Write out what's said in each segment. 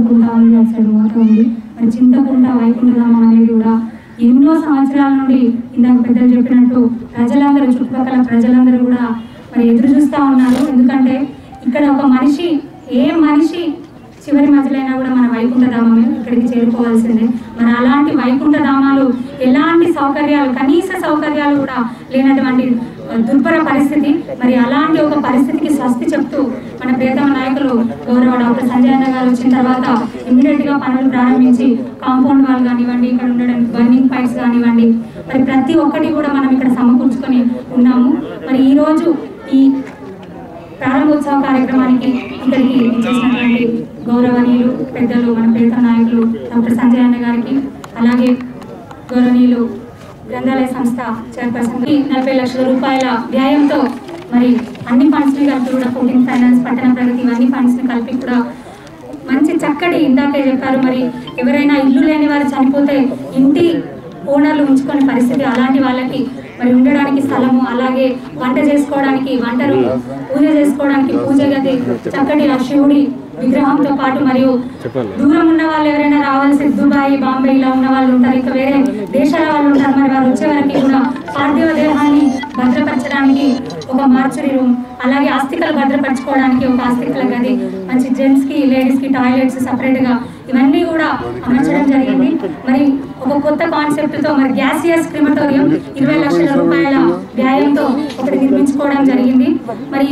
చింతకుంట ఉంది అటు సైడ్ మూత ఉంది మరి చింతకుంట వైకుంఠధామం అనేది కూడా ఎన్నో సంవత్సరాల నుండి ఇందాక పెద్దలు చెప్పినట్టు ప్రజలందరూ చుట్టుపక్కల ప్రజలందరూ కూడా మరి ఎదురు చూస్తూ ఉన్నారు ఎందుకంటే ఇక్కడ ఒక మనిషి ఏ మనిషి చివరి మధ్యలైనా కూడా మన వైకుంఠ ధామమే ఇక్కడికి చేరుకోవాల్సిందే మరి అలాంటి వైకుంఠ ధామాలు ఎలాంటి సౌకర్యాలు కనీస సౌకర్యాలు కూడా లేనటువంటి దుర్భర పరిస్థితి మరి అలాంటి ఒక పరిస్థితికి స్వస్తి చెప్తూ మన ప్రియతమ నాయకులు గౌరవ డాక్టర్ సంజయ్ అన్న గారు వచ్చిన తర్వాత ఇమ్మీడియట్ గా పనులు ప్రారంభించి కాంపౌండ్ వాల్ కానివ్వండి ఇక్కడ ఉండడానికి బర్నింగ్ పైప్స్ కానివ్వండి మరి ప్రతి ఒక్కటి కూడా మనం ఇక్కడ సమకూర్చుకొని ఉన్నాము మరి ఈ రోజు ఈ ప్రారంభోత్సవ కార్యక్రమానికి ఇక్కడికి చేసినటువంటి గౌరవనీయులు పెద్దలు మన ప్రియతమ నాయకులు డాక్టర్ సంజయ్ అన్న గారికి అలాగే గౌరవనీయులు గ్రంథాలయ సంస్థ చైర్పర్సన్ కి నలభై లక్షల రూపాయల వ్యయంతో మరి అన్ని ఫండ్స్ ని కలిపి కూడా ఫుడింగ్ ఫైనాన్స్ పట్టణ ప్రగతి ఇవన్నీ ఫండ్స్ ని కలిపి కూడా మంచి చక్కటి ఇందాకే చెప్పారు మరి ఎవరైనా ఇల్లు లేని వారు చనిపోతే ఇంటి ఓనర్లు ఉంచుకునే పరిస్థితి అలాంటి వాళ్ళకి మరి ఉండడానికి స్థలము అలాగే వంట చేసుకోవడానికి వంట రూమ్ పూజ చేసుకోవడానికి పూజ గది చక్కటి ఆ శివుడి విగ్రహంతో పాటు మరియు దూరం ఉన్న వాళ్ళు ఎవరైనా రావాల్సి దుబాయ్ బాంబే ఇలా ఉన్న వాళ్ళు ఉంటారు ఇంకా వేరే దేశాల వాళ్ళు ఉంటారు మరి వారు వచ్చే వరకు కూడా పార్థివ దేహాన్ని భద్రపరచడానికి ఒక మార్చరీ రూమ్ అలాగే ఆస్తికలు భద్రపరచుకోవడానికి ఒక ఆస్తికల గది మంచి జెంట్స్ కి లేడీస్ కి టాయిలెట్స్ సపరేట్ గా ఇవన్నీ కూడా అమర్చడం జరిగింది మరి ఒక కొత్త కాన్సెప్ట్ తో మరి గ్యాసియస్ క్రిమటోరియం ఇరవై లక్షల రూపాయల వ్యయంతో ఒకటి నిర్మించుకోవడం జరిగింది మరి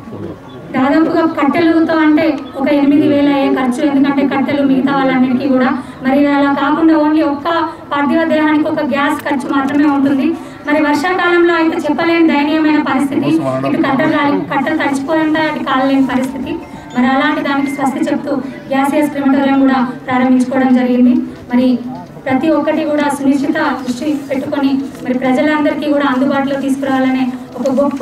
దాదాపుగా కట్టెలతో అంటే ఒక ఎనిమిది వేల అయ్యే ఖర్చు ఎందుకంటే కట్టెలు మిగతా వాళ్ళన్నిటికీ కూడా మరి అలా కాకుండా ఓన్లీ ఒక్క పార్థివ దేహానికి ఒక గ్యాస్ ఖర్చు మాత్రమే ఉంటుంది మరి వర్షాకాలంలో అయితే చెప్పలేని దయనీయమైన పరిస్థితి ఇటు కట్టెలు రాలి కట్టెలు తడిచిపోయిందా అటు కాలలేని పరిస్థితి మరి అలాంటి దానికి స్వస్తి చెప్తూ గ్యాసియస్ క్రిమటోరియం కూడా ప్రారంభించుకోవడం జరిగింది మరి ప్రతి ఒక్కటి కూడా సునిశ్చిత దృష్టి పెట్టుకొని మరి ప్రజలందరికీ కూడా అందుబాటులో తీసుకురావాలనే ఒక గొప్ప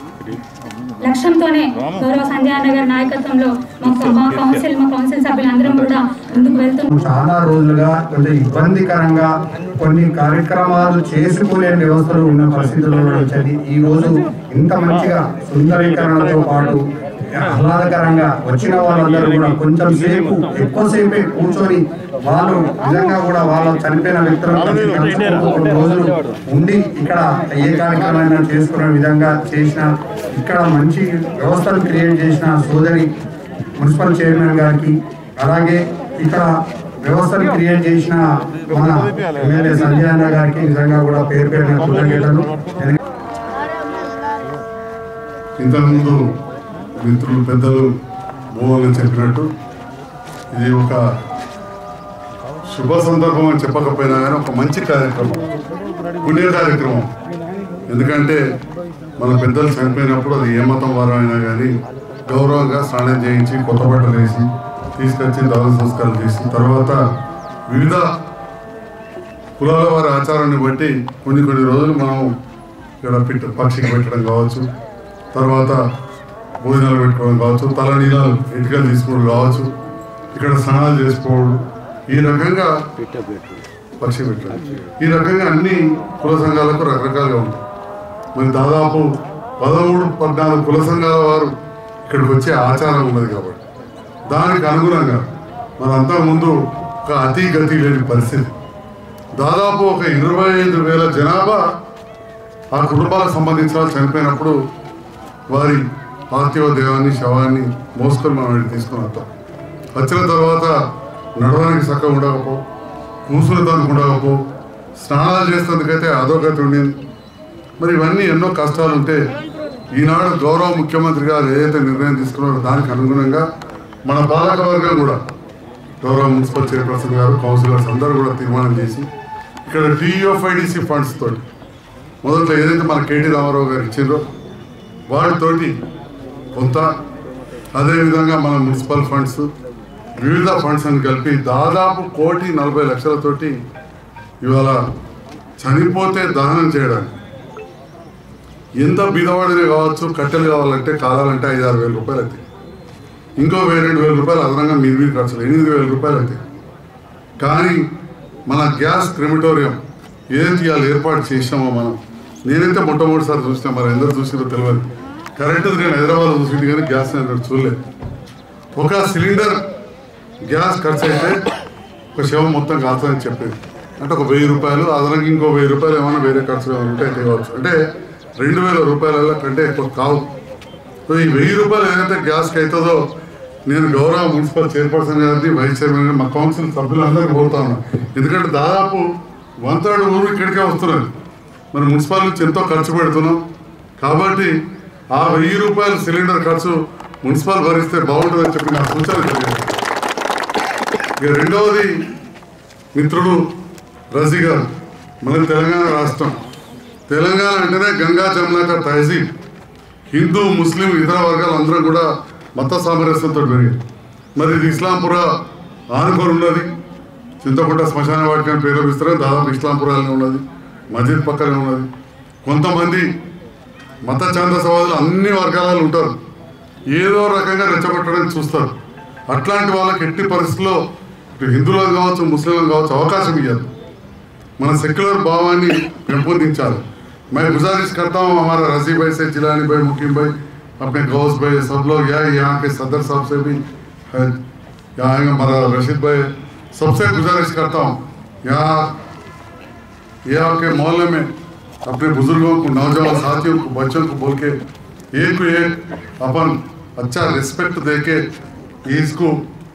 లక్ష్యంతోనే గౌరవ సంజయ్ అన్న గారి నాయకత్వంలో మా మా కౌన్సిల్ మా కౌన్సిల్ సభ్యులందరం కూడా ముందుకు వెళ్తున్నాం చాలా రోజులుగా కొంచెం ఇబ్బందికరంగా కొన్ని కార్యక్రమాలు చేసుకునే వ్యవస్థలు ఉన్న పరిస్థితుల్లో వచ్చేది ఈ రోజు ఇంత మంచిగా సుందరీకరణతో పాటు ఆహ్లాదకరంగా వచ్చిన వాళ్ళందరూ కూడా కొంచెం సేపు ఎక్కువసేపే కూర్చొని వాళ్ళు నిజంగా కూడా వాళ్ళ చనిపోయిన వ్యక్తులను కలిసి కలుసుకుంటూ కొన్ని రోజులు ఉండి ఇక్కడ ఏ కార్యక్రమైనా చేసుకునే విధంగా చేసిన ఇక్కడ మంచి వ్యవస్థను క్రియేట్ చేసిన సోదరి మున్సిపల్ చైర్మన్ గారికి అలాగే ఇక్కడ వ్యవస్థను క్రియేట్ చేసిన మన ఎమ్మెల్యే సంజయ్ అన్న గారికి నిజంగా కూడా పేరు పేరున కృతజ్ఞతలు ఇంతకుముందు మిత్రులు పెద్దలు మోహన్ చెప్పినట్టు ఇది ఒక శుభ సందర్భం అని చెప్పకపోయినా కానీ ఒక మంచి కార్యక్రమం పుణ్య కార్యక్రమం ఎందుకంటే మన పెద్దలు చనిపోయినప్పుడు అది ఏ మతం వారు అయినా కానీ గౌరవంగా స్నానం చేయించి కొత్త బట్టలు వేసి తీసుకొచ్చి దహన సంస్కారం చేసి తర్వాత వివిధ కులాల వారి ఆచారాన్ని బట్టి కొన్ని కొన్ని రోజులు మనం ఇక్కడ పిట్ట పక్షికి పెట్టడం కావచ్చు తర్వాత భోజనాలు పెట్టుకోవడం కావచ్చు తలనీలాలు ఎంటికలు తీసుకోవడం కావచ్చు ఇక్కడ స్నానాలు చేసుకోవడం ఈ రకంగా పక్షి పెట్టడం ఈ రకంగా అన్ని కుల సంఘాలకు రకరకాలుగా ఉంటాయి మరి దాదాపు పదమూడు పద్నాలుగు కుల సంఘాల వారు ఇక్కడికి వచ్చే ఆచారం ఉన్నది కాబట్టి దానికి అనుగుణంగా మరి అంతకుముందు ఒక అతి గతి లేని పరిస్థితి దాదాపు ఒక ఇరవై ఐదు వేల జనాభా ఆ కుటుంబాలకు సంబంధించిన వాళ్ళు చనిపోయినప్పుడు వారి పార్థివ దేవాన్ని శవాన్ని మోసుకొని మనం వెళ్ళి తీసుకుని వస్తాం వచ్చిన తర్వాత నడవడానికి చక్కగా ఉండకపో కూసునేందుకు ఉండకపో స్నానాలు చేసేందుకైతే అదోగతి ఉండింది మరి ఇవన్నీ ఎన్నో కష్టాలు ఉంటే ఈనాడు గౌరవ ముఖ్యమంత్రి గారు ఏదైతే నిర్ణయం తీసుకున్నారో దానికి అనుగుణంగా మన పాలక వర్గం కూడా గౌరవ మున్సిపల్ చైర్పర్సన్ గారు కౌన్సిలర్స్ అందరూ కూడా తీర్మానం చేసి ఇక్కడ టీయూఎఫ్ఐడిసి ఫండ్స్ తోటి మొదట్లో ఏదైతే మన కేటీ రామారావు గారు ఇచ్చిండ్రో వాటితోటి కొంత అదేవిధంగా మన మున్సిపల్ ఫండ్స్ వివిధ ఫండ్స్ అని కలిపి దాదాపు కోటి నలభై లక్షలతోటి ఇవాళ చనిపోతే దహనం చేయడానికి ఎంత బీదవాడినే కావచ్చు కట్టెలు కావాలంటే కాలాలంటే ఐదు ఆరు వేల రూపాయలు అవుతాయి ఇంకో వెయ్యి రెండు వేల రూపాయలు అదనంగా మీరు మీరు ఖర్చులు ఎనిమిది వేల రూపాయలు అవుతాయి కానీ మన గ్యాస్ క్రిమిటోరియం ఏదైతే ఇవాళ ఏర్పాటు చేసామో మనం నేనైతే మొట్టమొదటిసారి చూసినా మరి ఎందరు చూసినో తెలియదు కరెంటు నేను హైదరాబాద్ చూసింది కానీ గ్యాస్ నేను చూడలేదు ఒక సిలిండర్ గ్యాస్ ఖర్చు అయితే ఒక శవం మొత్తం కాస్తుందని చెప్పేది అంటే ఒక వెయ్యి రూపాయలు అదనంగా ఇంకో వెయ్యి రూపాయలు ఏమైనా వేరే ఖర్చులు ఏమైనా ఉంటే తేవచ్చు అంటే రెండు వేల రూపాయల కంటే ఎక్కువ కావు సో ఈ వెయ్యి రూపాయలు ఏదైతే గ్యాస్కి అవుతుందో నేను గౌరవ మున్సిపల్ చైర్పర్సన్ గారిని వైస్ చైర్మన్ గారిని మా కౌన్సిల్ సభ్యులందరికీ కోరుతా ఉన్నాను ఎందుకంటే దాదాపు వన్ థర్డ్ ఊరు ఇక్కడికే వస్తున్నది మరి మున్సిపల్ నుంచి ఎంతో ఖర్చు పెడుతున్నాం కాబట్టి ఆ వెయ్యి రూపాయల సిలిండర్ ఖర్చు మున్సిపల్ భరిస్తే బాగుంటుందని చెప్పి నా సూచన జరిగింది ఇక రెండవది మిత్రుడు రజీ గారు మన తెలంగాణ రాష్ట్రం తెలంగాణ అంటేనే గంగా జమునాక తహజీబ్ హిందూ ముస్లిం ఇతర వర్గాలు అందరం కూడా మత సామరస్యంతో పెరిగాయి మరి ఇది ఇస్లాంపుర ఆనుకొని ఉన్నది చింతకుంట శ్మశాన వాటికని పేరు పిలుస్తారు దాదాపు ఇస్లాంపురాలనే ఉన్నది మస్జిద్ పక్కనే ఉన్నది కొంతమంది మత ఛాందసవాదులు అన్ని వర్గాలలో ఉంటారు ఏదో రకంగా రెచ్చగొట్టడానికి చూస్తారు అట్లాంటి వాళ్ళకి ఎట్టి పరిస్థితుల్లో ఇటు హిందువులకు కావచ్చు ముస్లింలకు కావచ్చు అవకాశం ఇవ్వదు మన సెక్యులర్ భావాన్ని పెంపొందించాలి मैं गुजारिश करता हूँ हमारा रजी भाई से जिलानी भाई मुकीम भाई अपने गौस भाई सब लोग यहाँ यहाँ के सदर साहब से भी है यहाँ आएंगे हमारा रशीद भाई सबसे गुजारिश करता हूँ यहाँ ये आपके मोहल्ले में अपने बुजुर्गों को नौजवान साथियों को बच्चों को बोल के एक को एक अपन अच्छा रिस्पेक्ट दे के इसको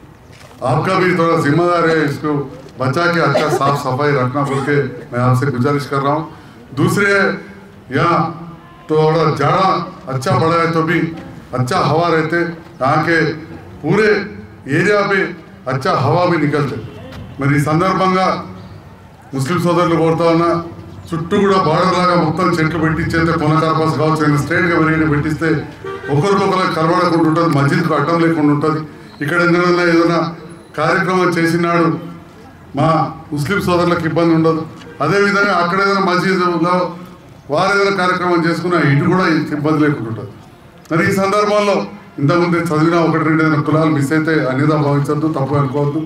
आपका भी थोड़ा जिम्मेदार है इसको बचा के अच्छा साफ सफाई रखना बोल के मैं आपसे गुजारिश कर रहा हूँ दूसरे यहाँ थोड़ा जाड़ा अच्छा पड़ा है तो भी अच्छा हवा रहते यहाँ के पूरे ఏరియా पे अच्छा हवा भी निकलते మరి ఈ సందర్భంగా ముస్లిం సోదరులు కోరుతా ఉన్నా చుట్టూ కూడా బార్డర్ లాగా మొత్తం చెట్లు పెట్టించేస్తే కొనకార్పాస్ కావచ్చు ఆయన స్ట్రైట్గా పెరిగి పెట్టిస్తే ఒకరికొకరు కలవడకుండా ఉంటుంది మస్జిద్కు అడ్డం లేకుండా ఉంటుంది ఇక్కడ ఎందుకన్నా ఏదైనా కార్యక్రమం చేసినాడు మా ముస్లిం సోదరులకు ఇబ్బంది ఉండదు అదేవిధంగా అక్కడ ఏదైనా మసీదులో వారు ఏదైనా కార్యక్రమం చేసుకున్నా ఇటు కూడా ఇబ్బంది లేకుండా ఉంటుంది మరి ఈ సందర్భంలో ఇంతకుముందు చదివిన ఒకటి రెండు ఏదైనా కులాలు మిస్ అయితే అన్నిదా భావించద్దు తప్పు అనుకోవద్దు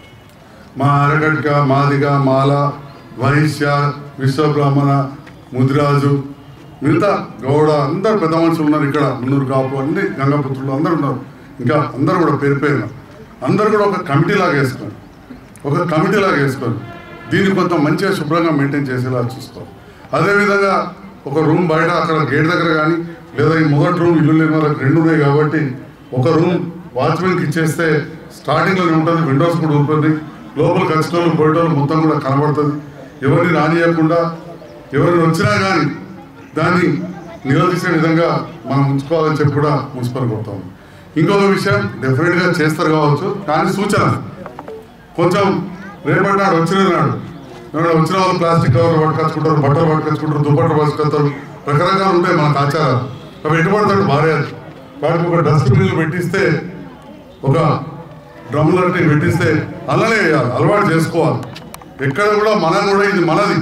మా అరగడ్క మాదిగ మాల వైశ్య విశ్వబ్రాహ్మణ ముదిరాజు మిగతా గౌడ అందరు పెద్ద మనుషులు ఉన్నారు ఇక్కడ మున్నూరు కాపు అన్ని గంగపుత్రులు అందరు ఉన్నారు ఇంకా అందరు కూడా పేరు పేరున అందరు కూడా ఒక కమిటీ లాగా వేసుకోండి ఒక కమిటీ లాగా వేసుకోండి దీన్ని కొంత మంచిగా శుభ్రంగా మెయింటైన్ చేసేలా చూసుకోవాలి అదేవిధంగా ఒక రూమ్ బయట అక్కడ గేట్ దగ్గర కానీ లేదా ఈ మొదటి రూమ్ ఇల్లు లేని వాళ్ళకి రెండు ఉన్నాయి కాబట్టి ఒక రూమ్ వాచ్మెన్కి ఇచ్చేస్తే స్టార్టింగ్లోనే ఉంటుంది విండోస్ కూడా ఉంటుంది లోపలికి వచ్చిన వాళ్ళు పోయేటోళ్ళు మొత్తం కూడా కనబడుతుంది ఎవరిని రానియకుండా ఎవరిని వచ్చినా కానీ దాన్ని నిరోధించే విధంగా మనం ఉంచుకోవాలని చెప్పి కూడా మున్సిపల్ కొడతాం ఇంకొక విషయం డెఫినెట్గా చేస్తారు కావచ్చు కానీ సూచన కొంచెం రేపటి నాడు వచ్చిన నాడు ఎవరైనా వచ్చిన వాళ్ళు ప్లాస్టిక్ కవర్లు పట్టుకొచ్చుకుంటారు బట్టలు పట్టుకొచ్చుకుంటారు దుప్పట్లు పట్టుకొస్తారు రకరకాలు ఉంటాయి మనకు ఆచారాలు అవి ఎటు పడతాడు భార్యాలు వాటికి ఒక డస్ట్బిన్లు పెట్టిస్తే ఒక డ్రమ్ములంటే పెట్టిస్తే అలానే వేయాలి అలవాటు చేసుకోవాలి ఎక్కడ కూడా మనం కూడా ఇది మనది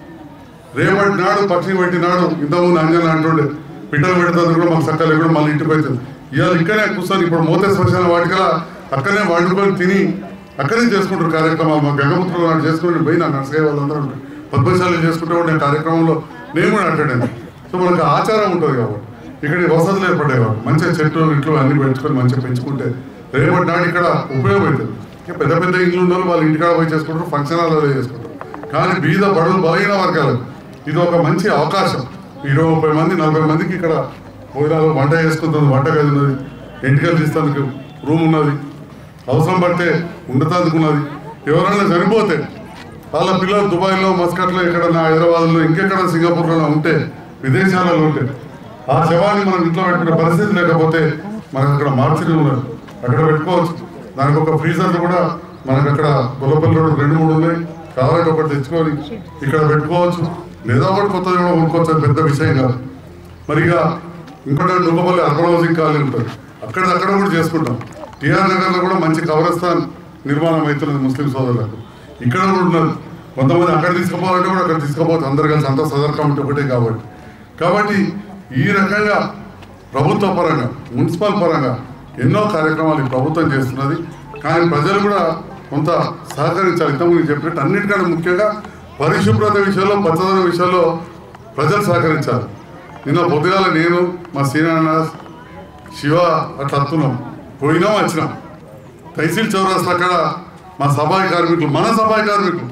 రేపటి నాడు పక్షి పెట్టినాడు ఇంతకుముందు అంజన అంటుండే పిట్టలు పెడుతుంది కూడా మాకు సక్కలు కూడా మళ్ళీ ఇంటికి అవుతుంది ఇవాళ ఇక్కడే కూర్చొని ఇప్పుడు మోతే శ్మశాన వాటికలా అక్కడనే వండుకొని తిని అక్కడే చేసుకుంటారు కార్యక్రమాలు మా గంగపుత్రులు నాడు చేసుకుని పోయి నా నర్సయ్య వాళ్ళందరూ ఉంటారు పద్మశాలి చేసుకుంటే కూడా నేను కార్యక్రమంలో నేను కూడా అట్టడాను సో మనకు ఆచారం ఉంటుంది కాబట్టి ఇక్కడ ఈ వసతులు ఏర్పడ్డాయి కాబట్టి మంచిగా చెట్లు ఇంట్లో అన్ని పెంచుకొని మంచిగా పెంచుకుంటే రేపటి నాడు ఇక్కడ ఉపయోగపడుతుంది ఇక పెద్ద పెద్ద ఇల్లు ఉన్న వాళ్ళు వాళ్ళ ఇంటికాడ పోయి చేసుకుంటారు ఫంక్షన్ హాల్లో చేసుకుంటారు కానీ బీద బడులు బలహీన వర్గాలు ఇది ఒక మంచి అవకాశం ఇరవై ముప్పై మంది నలభై మందికి ఇక్కడ భోజనాలు వంట చేసుకుంటుంది వంట గది ఉన్నది ఎంటికలు తీస్తానికి రూమ్ ఉన్నది అవసరం పడితే ఉండటానికి ఉన్నది ఎవరైనా చనిపోతే వాళ్ళ పిల్లలు దుబాయ్లో మస్కట్లో ఎక్కడన్నా హైదరాబాద్లో ఇంకెక్కడ సింగపూర్లో ఉంటే విదేశాలలో ఉంటే ఆ శవాన్ని మనం ఇంట్లో పెట్టుకునే పరిస్థితి లేకపోతే మనకు అక్కడ మార్చిడి ఉన్నది అక్కడ పెట్టుకోవచ్చు దానికి ఒక ఫ్రీజర్లు కూడా మనకు అక్కడ గొల్లపల్లి రోడ్డు రెండు మూడు ఉన్నాయి కావాలంటే ఒకటి తెచ్చుకొని ఇక్కడ పెట్టుకోవచ్చు లేదా ఒకటి కొత్తది కూడా కొనుక్కోవచ్చు అది పెద్ద విషయం కాదు మరి ఇక ఇంకోటి దుబ్బపల్లి అర్బన్ హౌసింగ్ కాలనీ ఉంటుంది అక్కడ అక్కడ కూడా చేసుకుంటాం టిఆర్ నగర్లో కూడా మంచి కబరస్థాన్ నిర్మాణం అవుతున్నది ముస్లిం సోదరులకు ఇక్కడ కూడా ఉన్నారు కొంతమంది అక్కడ తీసుకుపోవాలంటే కూడా అక్కడ తీసుకుపోవచ్చు అందరు కలిసి అంతా సదర్ కమిటీ ఒకటే కాబట్టి కాబట్టి ఈ రకంగా ప్రభుత్వ పరంగా మున్సిపల్ పరంగా ఎన్నో కార్యక్రమాలు ఈ ప్రభుత్వం చేస్తున్నది కానీ ప్రజలు కూడా కొంత సహకరించాలి ఇంతకుముందు నేను చెప్పినట్టు అన్నిటికంటే ముఖ్యంగా పరిశుభ్రత విషయంలో పచ్చదనం విషయంలో ప్రజలు సహకరించాలి నిన్న పొద్దుగాల నేను మా సీనాన్న శివ అట్లా వస్తున్నాం పోయినాం వచ్చినాం తహసీల్ చౌరస్తా అక్కడ మా సఫాయి కార్మికులు మన సఫాయి కార్మికులు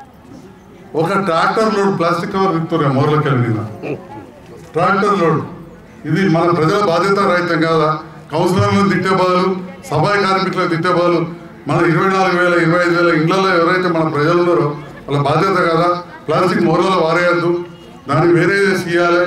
ఒక ట్రాక్టర్ లోడ్ ప్లాస్టిక్ కవర్ విత్తున్నారు మోర్లకి వెళ్ళిన ట్రాక్టర్ లోడ్ ఇది మన ప్రజల బాధ్యత రహితం కాదా కౌన్సిలర్లను తిట్టే బదులు సఫాయి కార్మికులను తిట్టే బదులు మన ఇరవై నాలుగు వేల ఇరవై ఐదు వేల ఇళ్లలో ఎవరైతే మన ప్రజలు ఉన్నారో వాళ్ళ బాధ్యత కదా ప్లాస్టిక్ మూలలో వారేయద్దు దాన్ని వేరే చేసి ఇవ్వాలి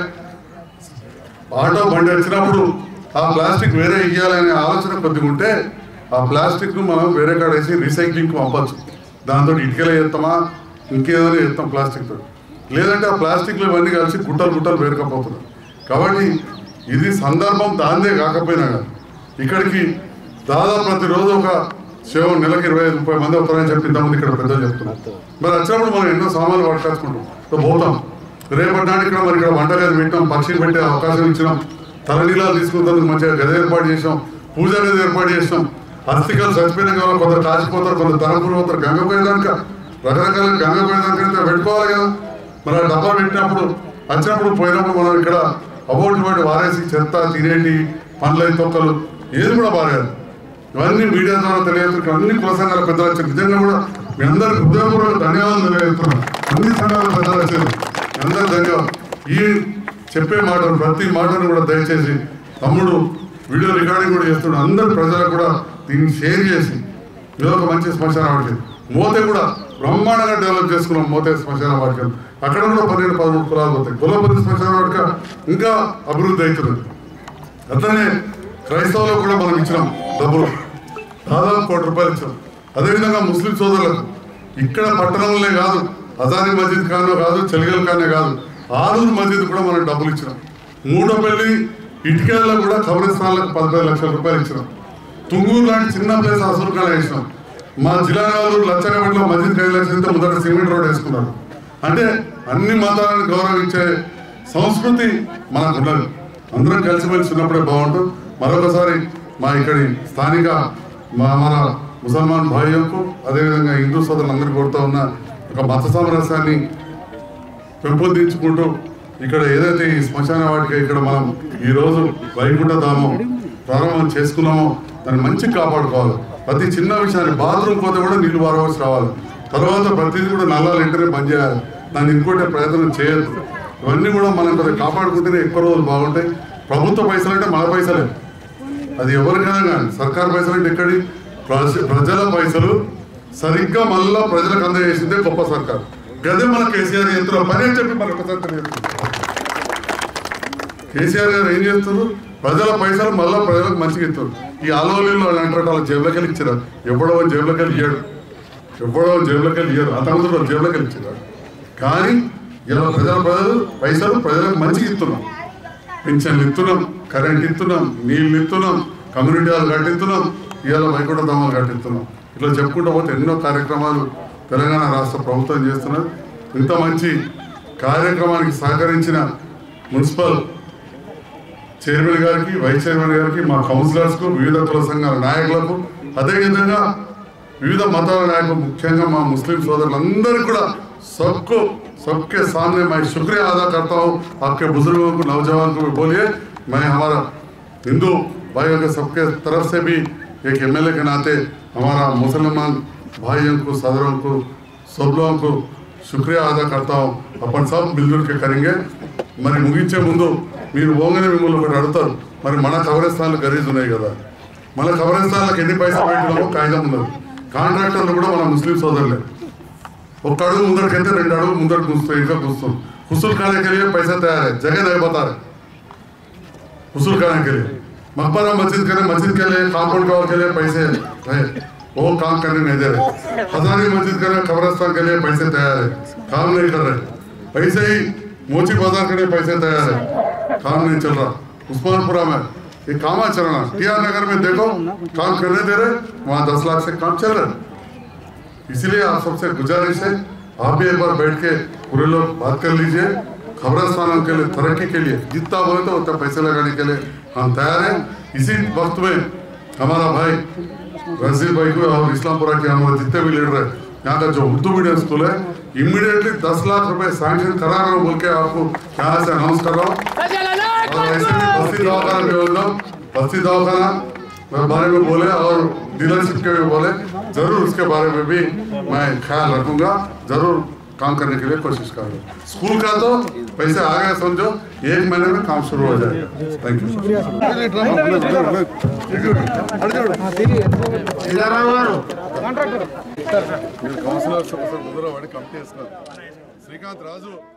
ఆటో బండి వచ్చినప్పుడు ఆ ప్లాస్టిక్ వేరే ఇవ్వాలనే ఆలోచన కొద్దిగా ఉంటే ఆ ప్లాస్టిక్ను మనం వేరే కాడ వేసి రీసైక్లింగ్కి పంపచ్చు దాంతో ఇటుకలే చేస్తామా ఇంకేదైనా చేస్తాం ప్లాస్టిక్తో లేదంటే ఆ ప్లాస్టిక్లు ఇవన్నీ కలిసి గుట్టలు గుట్టలు వేరకపోతున్నాయి కాబట్టి ఇది సందర్భం దాందే కాకపోయినా కానీ ఇక్కడికి దాదాపు ప్రతిరోజు ఒక సేవ నెలకి ఇరవై ఐదు ముప్పై మంది వస్తారని చెప్పి ఇంతమంది ఇక్కడ పెద్దలు చెప్తున్నారు మరి వచ్చినప్పుడు మనం ఎన్నో సామాన్లు పట్టుకొచ్చుకుంటాం సో పోతాం రేపటి నాటి ఇక్కడ మరి ఇక్కడ వంటగది పెట్టాం పక్షి పెట్టే అవకాశం ఇచ్చినాం తలనీలాలు తీసుకుంటానికి మంచిగా గది ఏర్పాటు చేసాం పూజ గది ఏర్పాటు చేసాం అస్థికలు చచ్చిపోయిన కావాలి కొందరు కాచిపోతారు కొందరు తరపులు పోతారు గంగ పోయేదానిక రకరకాల గంగ పోయేదానికి అయితే పెట్టుకోవాలి కదా మరి ఆ డబ్బా పెట్టినప్పుడు వచ్చినప్పుడు పోయినప్పుడు మనం ఇక్కడ అబౌట్ వాటి వారేసి చెత్త తినేటి పండ్ల తొక్కలు ఏది కూడా పారేయాలి ఇవన్నీ మీడియా ద్వారా తెలియజేస్తున్నారు అన్ని కుల సంఘాల పెద్దలు వచ్చారు నిజంగా కూడా మీ అందరికి హృదయపూర్వక ధన్యవాదాలు తెలియజేస్తున్నాను అన్ని సంఘాల పెద్దలు వచ్చారు మీ అందరికి ధన్యవాదాలు ఈ చెప్పే మాటలు ప్రతి మాటను కూడా దయచేసి తమ్ముడు వీడియో రికార్డింగ్ కూడా చేస్తున్నాడు అందరు ప్రజలకు కూడా దీన్ని షేర్ చేసి ఇది ఒక మంచి శ్మశాన వాటికం మోతే కూడా బ్రహ్మాండంగా డెవలప్ చేసుకున్నాం మోతే శ్మశాన వాటికం అక్కడ కూడా పన్నెండు పదమూడు కులాలు పోతాయి కులపతి శ్మశాన వాటిక ఇంకా అభివృద్ధి అవుతున్నది అట్లనే క్రైస్తవులకు కూడా మనం ఇచ్చినాం డబ్బులు దాదాపు కోటి రూపాయలు ఇచ్చాం అదేవిధంగా ముస్లిం సోదరులకు ఇక్కడ పట్టణంలోనే కాదు అజాని మస్జిద్ కానో కాదు చెలిగల్ కానే కాదు ఆరూరు మస్జిద్ కూడా మనం డబ్బులు ఇచ్చినాం మూడోపల్లి ఇటుకేళ్ళలో కూడా కబ్రస్థాన్లకు పదహైదు లక్షల రూపాయలు ఇచ్చినాం తుంగూరు లాంటి చిన్న ప్లేస్ అసలు కాడ వేసినాం మా జిల్లాలో లచ్చగబడిలో మస్జిద్ ఐదు లక్షలతో మొదట సిమెంట్ రోడ్ వేసుకున్నారు అంటే అన్ని మతాలను గౌరవించే సంస్కృతి మనకు ఉన్నది అందరం కలిసిమెలిసి ఉన్నప్పుడే బాగుంటుంది మరొకసారి మా ఇక్కడి స్థానిక మా మన ముసల్మాన్ భాయ్యకు అదేవిధంగా హిందూ సోదరులందరికీ కోరుతా ఉన్న ఒక మత సామరస్యాన్ని పెంపొందించుకుంటూ ఇక్కడ ఏదైతే ఈ శ్మశాన వాటిక ఇక్కడ మనం ఈ రోజు వైకుంఠ ధామం ప్రారంభం చేసుకున్నామో దాన్ని మంచిగా కాపాడుకోవాలి ప్రతి చిన్న విషయాన్ని బాత్రూమ్ పోతే కూడా నీళ్లు వారవలసి రావాలి తర్వాత ప్రతిదీ కూడా నల్లాలు వెంటనే బంద్ చేయాలి దాన్ని ఇంకోటే ప్రయత్నం చేయొద్దు ఇవన్నీ కూడా మనం కొద్దిగా కాపాడుకుంటేనే ఎక్కువ రోజులు బాగుంటాయి ప్రభుత్వ పైసలు అంటే మన పైసలే అది ఎవరికైనా కానీ సర్కార్ పైసలు అంటే ఎక్కడి ప్రజ- ప్రజల పైసలు సరిగ్గా మళ్ళా ప్రజలకు అందజేసిందే గొప్ప సర్కార్ గదే మన కేసీఆర్ చేస్తున్న పని అని చెప్పి మనకు ఒకసారి తెలియజేస్తుంది. కేసీఆర్ గారు ఏం చేస్తారు ప్రజల పైసలు మళ్ళా ప్రజలకు మంచిగా ఇస్తారు ఈ ఆలోలీలు వాళ్ళు అంటారు వాళ్ళ జేబులోకి వెళ్ళి ఇచ్చారు ఎప్పుడో జేబులోకి వెళ్ళి ఇయ్యాడు ఎప్పుడో జేబులోకి వెళ్ళి ఇయ్యారు అంతకుముందు జేబులోకి వెళ్ళి ఇచ్చారు కానీ ఇలా ప్రజల ప్రజలు పైసలు ప్రజలకు మంచిగా ఇస్తున్నాం పింఛన్లు ఇస్తున్నాం కరెంట్ ఇస్తున్నాం నీళ్ళు ఇస్తున్నాం కమ్యూనిటీ హాల్ కట్టిస్తున్నాం ఇవాళ వైకుంఠ ధామాలు కట్టిస్తున్నాం ఇట్లా చెప్పుకుంటూ పోతే ఎన్నో కార్యక్రమాలు తెలంగాణ రాష్ట్ర ప్రభుత్వం చేస్తున్నారు ఇంత మంచి కార్యక్రమానికి సహకరించిన మున్సిపల్ చైర్మన్ గారికి వైస్ చైర్మన్ గారికి మా కౌన్సిలర్స్కు వివిధ కుల సంఘాల నాయకులకు అదేవిధంగా వివిధ మతాల నాయకులు ముఖ్యంగా మా ముస్లిం సోదరులందరికీ కూడా सबको सबके सामने मैं शुक्रिया अदा करता हूँ आपके बुजुर्गों को नौजवान को भी बोलिए मैं हमारा हिंदू भाइयों के सबके तरफ से भी एक एमएलए के नाते हमारा मुसलमान भाइयों को सदरों को सब लोगों को शुक्रिया अदा करता हूँ अपन सब मिलजुल के करेंगे మరి ముగించే ముందు మీరు పోగానే మిమ్మల్ని ఒకటి అడుగుతారు మరి మన కబరస్థాన్లు గరీజ్ ఉన్నాయి కదా మన కబరస్థాన్లకు ఎన్ని పైసలు పెట్టినామో కాగితం ఉన్నది కాంట్రాక్టర్లు కూడా మన ముస్లిం సోదరులే ఒక్క అడుగు ముందరికైతే రెండు అడుగు ముందర కూస్తాయి ఇంకా కూస్తాం हुसूल खाने के लिए पैसा तैयार है जगह नहीं बता रहे हुसूल खाने के लिए मकबरा मस्जिद के लिए मस्जिद के लिए कांपौंड कवर के लिए पैसे है वो काम करने नहीं दे रहे हजारी मस्जिद के लिए कब्रस्तान के लिए पैसे तैयार है काम नहीं कर रहे ऐसे ही मोची बाजार के लिए पैसे तैयार है काम नहीं चल रहा उस्मानपुरा में ये काम है चलना टी आर नगर में देखो काम करने दे रहे वहाँ दस लाख से काम चल रहा है इसलिए आप सबसे गुजारिश है आप भी एक बार बैठ के पूरे लोग बात कर लीजिए खबरस्तानों के लिए तरक्की के लिए जितना बोले तो उतना पैसे लगाने के लिए हम तैयार हैं इसी वक्त में हमारा भाई रजील भाई को और इस्लामपुरा के हमारे जितने भी लीडर है यहाँ का जो उर्दू मीडियम स्कूल है इमीडिएटली दस लाख रुपए सैंक्शन करा रहा हूँ बोल के आपको यहाँ से अनाउंस कर रहा हूँ और ऐसे भी बस्ती दवाखाना भी बोल रहा हूँ बस्ती दवाखाना बारे में बोले और डीलरशिप के भी बोले जरूर उसके बारे में भी मैं ख्याल रखूंगा जरूर काम करने के लिए कोशिश करूंगा स्कूल का तो पैसे आ गए समझो एक महीने में काम शुरू हो जाएगा थैंक यू సీతారాం గారు మీరు కౌన్సిలర్స్ ఒకసారి ముందర వాడి కమిటీ వేసుకున్నారు శ్రీకాంత్ రాజు